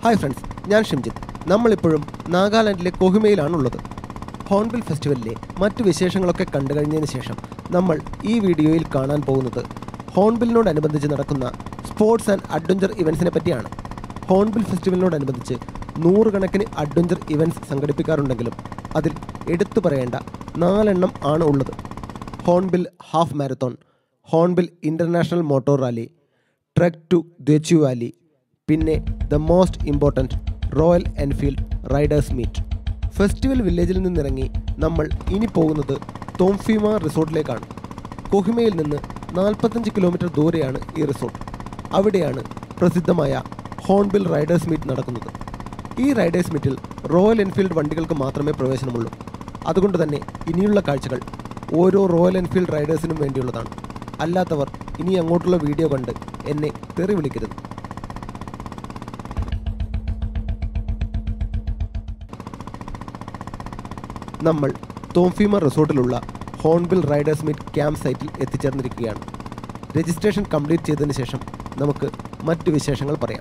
Hi friends ഞാൻ ഷിംജിത്ത് നമ്മളിപ്പോഴും നാഗാലാൻഡിലെ കൊഹിമയിലാണുള്ളത് ഹോൺബിൽ ഫെസ്റ്റിവലിലെ മറ്റു വിശേഷങ്ങളൊക്കെ കണ്ടു കഴിഞ്ഞതിന് ശേഷം നമ്മൾ ഈ വീഡിയോയിൽ കാണാൻ പോകുന്നത് ഹോൺബിലിനോടനുബന്ധിച്ച് നടക്കുന്ന സ്പോർട്സ് ആൻഡ് അഡ്വഞ്ചർ ഇവൻസിനെ പറ്റിയാണ് ഹോൺബിൽ ഫെസ്റ്റിവലിനോടനുബന്ധിച്ച് നൂറുകണക്കിന് അഡ്വഞ്ചർ ഇവൻറ്റ്സ് സംഘടിപ്പിക്കാറുണ്ടെങ്കിലും അതിൽ എടുത്തു പറയേണ്ട നാലെണ്ണം ആണ് ഉള്ളത് Hornbill half marathon Hornbill international motor rally trek to Dzukou valley പിന്നെ the most important Royal Enfield riders meet festival വില്ലേജിൽ നിന്നിറങ്ങി നമ്മൾ ഇനി പോകുന്നത് തോംഫിമ റിസോർട്ടിലേക്കാണ് കൊഹിമയിൽ നിന്ന് നാൽപ്പത്തഞ്ച് കിലോമീറ്റർ ദൂരെയാണ് ഈ റിസോർട്ട് അവിടെയാണ് പ്രസിദ്ധമായ ഹോൺബിൽ റൈഡേഴ്സ് മീറ്റ് നടക്കുന്നത് ഈ റൈഡേഴ്സ് മീറ്റിൽ റോയൽ എൻഫീൽഡ് വണ്ടികൾക്ക് മാത്രമേ പ്രവേശനമുള്ളൂ അതുകൊണ്ട് തന്നെ ഇനിയുള്ള കാഴ്ചകൾ ഓരോ റോയൽ എൻഫീൽഡ് റൈഡേഴ്സിനും വേണ്ടിയുള്ളതാണ് അല്ലാത്തവർ ഇനി അങ്ങോട്ടുള്ള വീഡിയോ കണ്ട് എന്നെ തെറി വിളിക്കരുത് നമ്മൾ തോംഫീമ റിസോർട്ടിലുള്ള ഹോൺബിൽ റൈഡേഴ്സ് മീറ്റ് ക്യാമ്പ് സൈറ്റിൽ എത്തിച്ചേർന്നിരിക്കുകയാണ് രജിസ്ട്രേഷൻ കംപ്ലീറ്റ് ചെയ്തതിന് ശേഷം നമുക്ക് മറ്റു വിശേഷങ്ങൾ പറയാം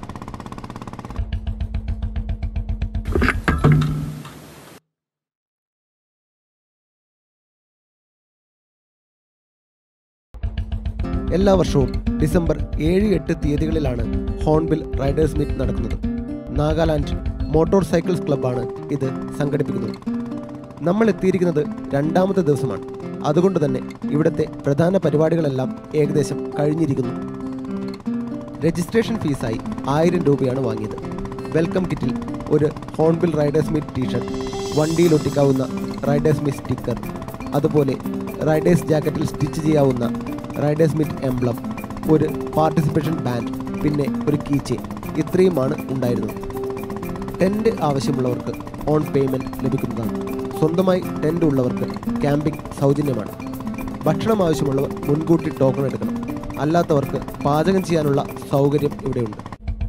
എല്ലാ വർഷവും ഡിസംബർ ഏഴ് എട്ട് തീയതികളിലാണ് ഹോൺബിൽ റൈഡേഴ്സ് മീറ്റ് നടക്കുന്നത് നാഗാലാൻഡ് മോട്ടോർ സൈക്കിൾസ് ക്ലബ്ബാണ് ഇത് സംഘടിപ്പിക്കുന്നത് നമ്മൾ എത്തിയിരിക്കുന്നത് രണ്ടാമത്തെ ദിവസമാണ് അതുകൊണ്ട് തന്നെ ഇവിടുത്തെ പ്രധാന പരിപാടികളെല്ലാം ഏകദേശം കഴിഞ്ഞിരിക്കുന്നു രജിസ്ട്രേഷൻ ഫീസായി ആയിരം രൂപയാണ് വാങ്ങിയത് വെൽക്കം കിറ്റിൽ ഒരു ഹോൺബിൽ റൈഡേഴ്സ് മീറ്റ് ടീഷർട്ട് വണ്ടിയിൽ ഒട്ടിക്കാവുന്ന റൈഡേഴ്സ് മീറ്റ് സ്റ്റിക്കർ അതുപോലെ റൈഡേഴ്സ് ജാക്കറ്റിൽ സ്റ്റിച്ച് ചെയ്യാവുന്ന റൈഡേഴ്സ് മീറ്റ് എംബ്ലം ഒരു പാർട്ടിസിപ്പേഷൻ ബാൻഡ് പിന്നെ ഒരു കീ ചെയിൻ ഇത്രയുമാണ് ഉണ്ടായിരുന്നത് ടെൻറ്റ് ആവശ്യമുള്ളവർക്ക് ഓൺ പേയ്മെൻറ്റ് ലഭിക്കുന്നതാണ് സ്വന്തമായി ടെൻറ്റ് ഉള്ളവർക്ക് ക്യാമ്പിംഗ് സൗജന്യമാണ് ഭക്ഷണം ആവശ്യമുള്ളവർ മുൻകൂട്ടി ടോക്കൺ എടുക്കണം അല്ലാത്തവർക്ക് പാചകം ചെയ്യാനുള്ള സൗകര്യം ഇവിടെയുണ്ട്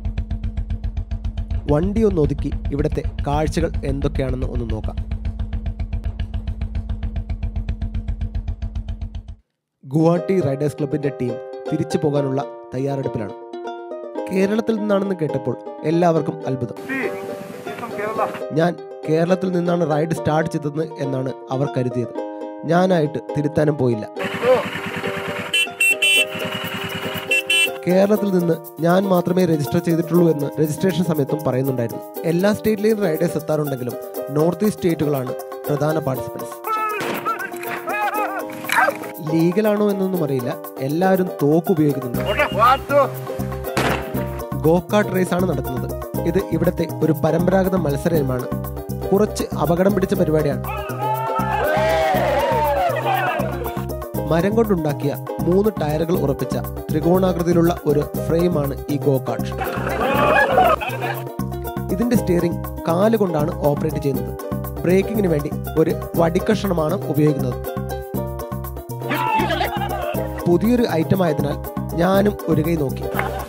വണ്ടി ഒന്ന് ഒതുക്കി ഇവിടുത്തെ കാഴ്ചകൾ എന്തൊക്കെയാണെന്ന് ഒന്ന് നോക്കാം ഗുവാഹട്ടി റൈഡേഴ്സ് ക്ലബിന്റെ ടീം തിരിച്ചു പോകാനുള്ള തയ്യാറെടുപ്പിലാണ് കേരളത്തിൽ നിന്നാണെന്ന് കേട്ടപ്പോൾ എല്ലാവർക്കും അത്ഭുതം ഞാൻ കേരളത്തിൽ നിന്നാണ് റൈഡ് സ്റ്റാർട്ട് ചെയ്തത് എന്നാണ് അവർ കരുതിയത് ഞാനായിട്ട് തിരുത്താനും പോയില്ല കേരളത്തിൽ നിന്ന് ഞാൻ മാത്രമേ രജിസ്റ്റർ ചെയ്തിട്ടുള്ളൂ എന്ന് രജിസ്ട്രേഷൻ സമയത്തും പറയുന്നുണ്ടായിരുന്നു എല്ലാ സ്റ്റേറ്റിലെയും റൈഡേഴ്സ് എത്താറുണ്ടെങ്കിലും നോർത്ത് ഈസ്റ്റ് സ്റ്റേറ്റുകളാണ് പ്രധാന പാർട്ടിസിപ്പൻസ് ലീഗലാണോ എന്നൊന്നും അറിയില്ല എല്ലാവരും തോക്ക് ഉപയോഗിക്കുന്നുണ്ട് ഗോകാർട്ട് റേസ് ആണ് നടക്കുന്നത് ഇത് ഇവിടുത്തെ ഒരു പരമ്പരാഗത മത്സരമാണ് കുറച്ച് അപകടം പിടിച്ച പരിപാടിയാണ് മരം കൊണ്ടുണ്ടാക്കിയ മൂന്ന് ടയറുകൾ ഉറപ്പിച്ച ത്രികോണാകൃതിയിലുള്ള ഒരു ഫ്രെയിമാണ് ഈ ഗോകാർട്ട് ഇതിന്റെ സ്റ്റിയറിംഗ് കാലുകൊണ്ടാണ് ഓപ്പറേറ്റ് ചെയ്യുന്നത് ബ്രേക്കിങ്ങിന് വേണ്ടി ഒരു വടിക്കഷണമാണ് ഉപയോഗിക്കുന്നത് പുതിയൊരു ഐറ്റം ആയതിനാൽ ഞാനും ഒരു കൈ നോക്കി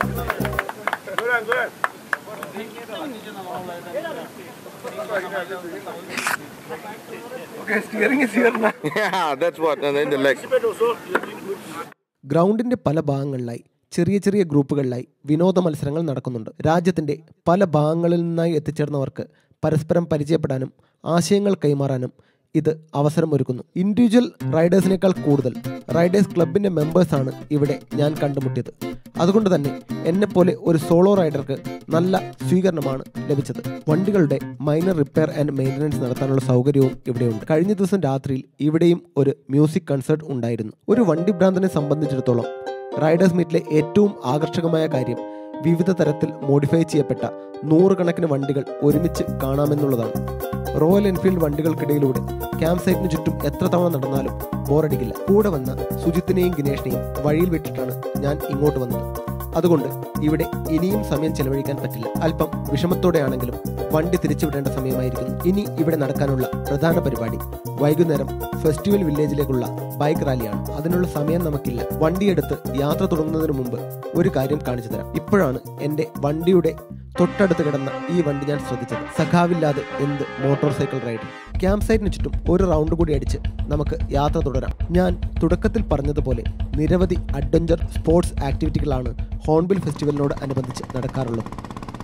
yeah, that's what. And then the legs. ഗ്രൗണ്ടിന്റെ പല ഭാഗങ്ങളിലായി ചെറിയ ചെറിയ ഗ്രൂപ്പുകളിലായി വിനോദ മത്സരങ്ങൾ നടക്കുന്നുണ്ട് രാജ്യത്തിന്റെ പല ഭാഗങ്ങളിൽ നിന്നായി എത്തിച്ചേർന്നവർക്ക് പരസ്പരം പരിചയപ്പെടാനും ആശയങ്ങൾ കൈമാറാനും ഇത് അവസരമൊരുക്കുന്നു ഇൻഡിവിജ്വൽ റൈഡേഴ്സിനേക്കാൾ കൂടുതൽ റൈഡേഴ്സ് ക്ലബിന്റെ മെമ്പേഴ്സാണ് ഇവിടെ ഞാൻ കണ്ടുമുട്ടിയത് അതുകൊണ്ട് തന്നെ എന്നെപ്പോലെ ഒരു സോളോ റൈഡർക്ക് നല്ല സ്വീകരണമാണ് ലഭിച്ചത് വണ്ടികളുടെ മൈനർ റിപ്പയർ ആൻഡ് മെയിൻ്റനൻസ് നടത്താനുള്ള സൗകര്യവും ഇവിടെയുണ്ട് കഴിഞ്ഞ ദിവസം രാത്രിയിൽ ഇവിടെയും ഒരു മ്യൂസിക് കൺസേർട്ട് ഉണ്ടായിരുന്നു ഒരു വണ്ടി ഭ്രാന്തനെ സംബന്ധിച്ചിടത്തോളം റൈഡേഴ്സ് മീറ്റിലെ ഏറ്റവും ആകർഷകമായ കാര്യം വിവിധ തരത്തിൽ മോഡിഫൈ ചെയ്യപ്പെട്ട നൂറുകണക്കിന് വണ്ടികൾ ഒരുമിച്ച് കാണാമെന്നുള്ളതാണ് റോയൽ എൻഫീൽഡ് വണ്ടികൾക്കിടയിലൂടെ ക്യാമ്പ് സൈറ്റിന് ചുറ്റും എത്ര തവണ നടന്നാലും ബോറടിക്കില്ല കൂടെ വന്ന സുജിത്തിനെയും ഗിനേഷിനെയും വഴിയിൽ വിട്ടിട്ടാണ് ഞാൻ ഇങ്ങോട്ട് വന്നത് അതുകൊണ്ട് ഇവിടെ ഇനിയും സമയം ചെലവഴിക്കാൻ പറ്റില്ല അല്പം വിഷമത്തോടെയാണെങ്കിലും വണ്ടി തിരിച്ചുവിടേണ്ട സമയമായിരിക്കുന്നു ഇനി ഇവിടെ നടക്കാനുള്ള പ്രധാന പരിപാടി വൈകുന്നേരം ഫെസ്റ്റിവൽ വില്ലേജിലേക്കുള്ള ബൈക്ക് റാലിയാണ് അതിനുള്ള സമയം നമുക്കില്ല വണ്ടിയെടുത്ത് യാത്ര തുടങ്ങുന്നതിന് മുമ്പ് ഒരു കാര്യം കാണിച്ചു തരാം ഇപ്പോഴാണ് എൻ്റെ വണ്ടിയുടെ തൊട്ടടുത്ത് കിടന്ന ഈ വണ്ടി ഞാൻ ശ്രദ്ധിച്ചത് സഖാവില്ലാതെ എന്ത് മോട്ടോർ സൈക്കിൾ റൈഡ് ക്യാമ്പ് സൈറ്റിന് ചുറ്റും ഒരു റൗണ്ട് കൂടി അടിച്ച് നമുക്ക് യാത്ര തുടരാം ഞാൻ തുടക്കത്തിൽ പറഞ്ഞതുപോലെ നിരവധി അഡ്വഞ്ചർ സ്പോർട്സ് ആക്ടിവിറ്റികളാണ് ഹോൺബിൽ ഫെസ്റ്റിവലിനോട് അനുബന്ധിച്ച് നടക്കാറുള്ളത്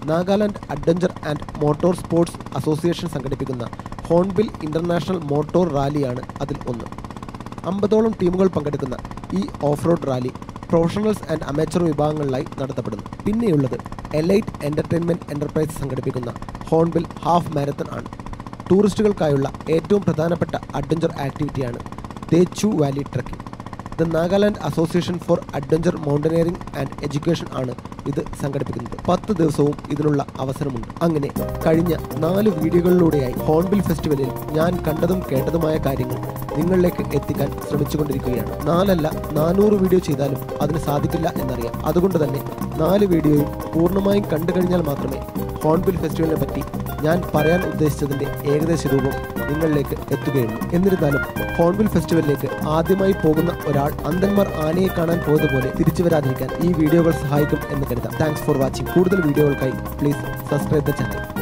Nagaland adventure and motor sports association സംഘടിപ്പിക്കുന്ന ഹോൺബിൽ ഇന്റർനാഷണൽ മോട്ടോർ റാലിയാണ് അതിൽ ഒന്ന് അമ്പതോളം ടീമുകൾ പങ്കെടുക്കുന്ന ഈ off road rally professionals and amateur വിഭാഗങ്ങളിലായി നടത്തപ്പെടുന്നു പിന്നെയുള്ളത് എലൈറ്റ് എന്റർടൈൻമെന്റ് എന്റർപ്രൈസ് സംഘടിപ്പിക്കുന്ന ഹോൺബിൽ ഹാഫ് മാരത്തൺ ആണ് ടൂറിസ്റ്റുകൾക്കായുള്ള ഏറ്റവും പ്രധാനപ്പെട്ട അഡ്വഞ്ചർ ആക്ടിവിറ്റിയാണ് Dzukou valley trekking the Nagaland association for adventure mountaineering and education ആണ് ഇത് സംഘടിപ്പിക്കുന്നത് പത്ത് ദിവസവും ഇതിനുള്ള അവസരമുണ്ട് അങ്ങനെ കഴിഞ്ഞ നാല് വീഡിയോകളിലൂടെയായി ഹോൺബിൽ ഫെസ്റ്റിവലിൽ ഞാൻ കണ്ടതും കേട്ടതുമായ കാര്യങ്ങൾ നിങ്ങളിലേക്ക് എത്തിക്കാൻ ശ്രമിച്ചുകൊണ്ടിരിക്കുകയാണ് നാലല്ല നാനൂറ് വീഡിയോ ചെയ്താലും അതിന് സാധിക്കില്ല എന്നറിയാം അതുകൊണ്ട് തന്നെ നാല് വീഡിയോയും പൂർണ്ണമായും കണ്ടു കഴിഞ്ഞാൽ മാത്രമേ ഹോൺബിൽ ഫെസ്റ്റിവലിനെ പറ്റി ഞാൻ പറയാൻ ഉദ്ദേശിച്ചതിന്റെ ഏകദേശ രൂപം നിങ്ങളിലേക്ക് എത്തുകയുള്ളൂ എന്നിരുന്നാലും ഹോൺബിൽ ഫെസ്റ്റിവലിലേക്ക് ആദ്യമായി പോകുന്ന ഒരാൾ അന്തന്മാർ ആനയെ കാണാൻ പോയതുപോലെ തിരിച്ചു വരാതിരിക്കാൻ ഈ വീഡിയോകൾ സഹായിക്കും എന്ന് കരുതാം താങ്ക്സ് ഫോർ വാച്ചിങ് കൂടുതൽ വീഡിയോകൾക്കായി പ്ലീസ് സബ്സ്ക്രൈബ് ദ ചാനൽ